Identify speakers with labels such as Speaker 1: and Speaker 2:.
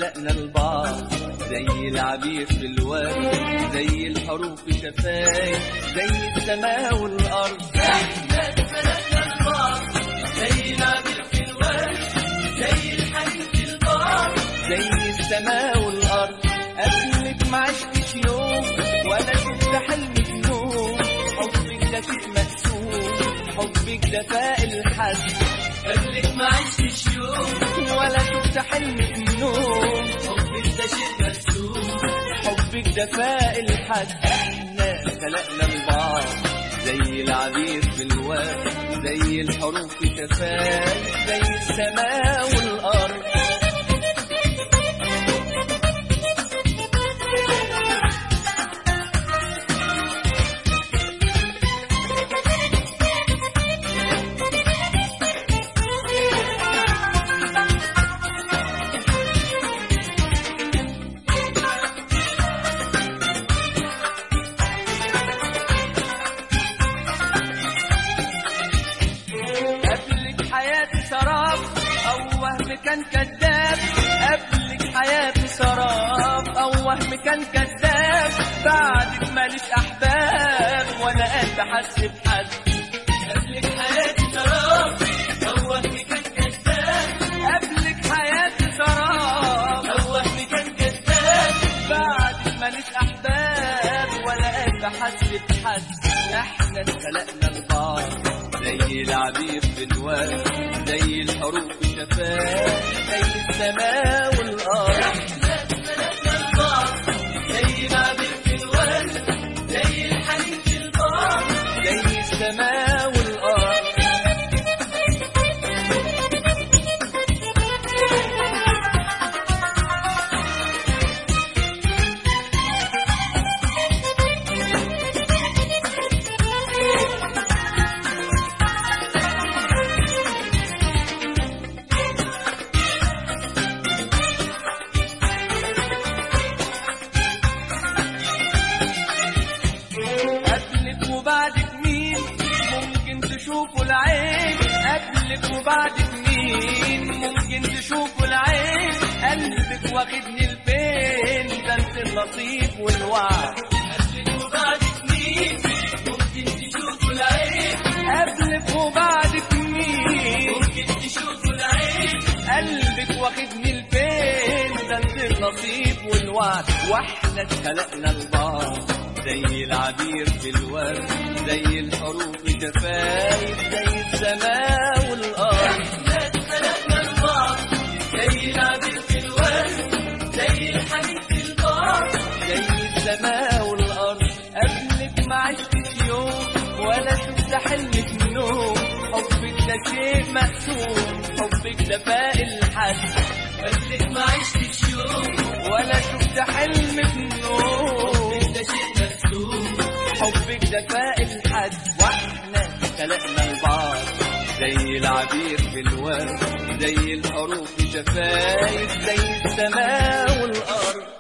Speaker 1: خلقنا البعض زي العبير في الورد زي الحروف في شفايف زي السماء والأرض
Speaker 2: احنا خلقنا البعض زي العبير في الورد زي الحنين في البعض
Speaker 1: زي السماء والأرض قبلك ما عشتش يوم ولا شفت حلم في نوم حبك ده شيء مقسوم حبك ده فاق الحد
Speaker 2: قبلك ما عشتش يوم
Speaker 1: ولا شفت حلم في نوم
Speaker 2: حبك ده شيء مرسوم
Speaker 1: حبك ده فاق الحد احنا خلقنا البعض زي العبير في الورد زي الحروف في شفايف زي السماء والأرض قبلك حياتي سراب أو وهم كان كذاب قبلك حياتي سراب أو وهم كان كذاب بعدك ماليش أحباب وأنا قلب حس بحد
Speaker 2: قبلك حياتي سراب هو اللي كان كذاب
Speaker 1: قبلك حياتي سراب
Speaker 2: هو اللي كان كذاب
Speaker 1: بعدك ماليش أحباب ولا قلب حس بحد احنا خلقنا البعض زي العبير في الورد زي الحروف في شفاف زي السماء والأرض
Speaker 2: احنا خلقنا البعض زي العبير في الورد زي الحنين في البعض
Speaker 1: زي السماء والأرض قبلك وبعدك مين ممكن تشوفوا العين قبلك وبعدك مين ممكن تشوفوا العين قلبك واخدني لفين ده انت اللطيف والوعد
Speaker 2: قبلك وبعدك مين ممكن تشوفوا العين
Speaker 1: قبلك وبعدك مين
Speaker 2: ممكن تشوفوا العين
Speaker 1: قلبك واخدني لفين ده انت اللطيف والوعد واحنا اتخلقنا لبعض زي العبير في الورد زي الحروف في شفايف زي السماء والارض
Speaker 2: احنا خلقنا البعض زي العبير في الورد زي الحنين في البعض
Speaker 1: زي السماء والارض قبلك ما عشتش يوم ولا شفت حلم في النوم حبك ده شيء مقسوم حبك ده فاق الحد
Speaker 2: قبلك ما عشتش يوم
Speaker 1: ولا شفت حلم في النوم
Speaker 2: ده شيء مرسوم
Speaker 1: حبك ده فاق الحد واحنا خلقنا البعض زي العبير في الورد زي الحروف في شفايف زي السماء والارض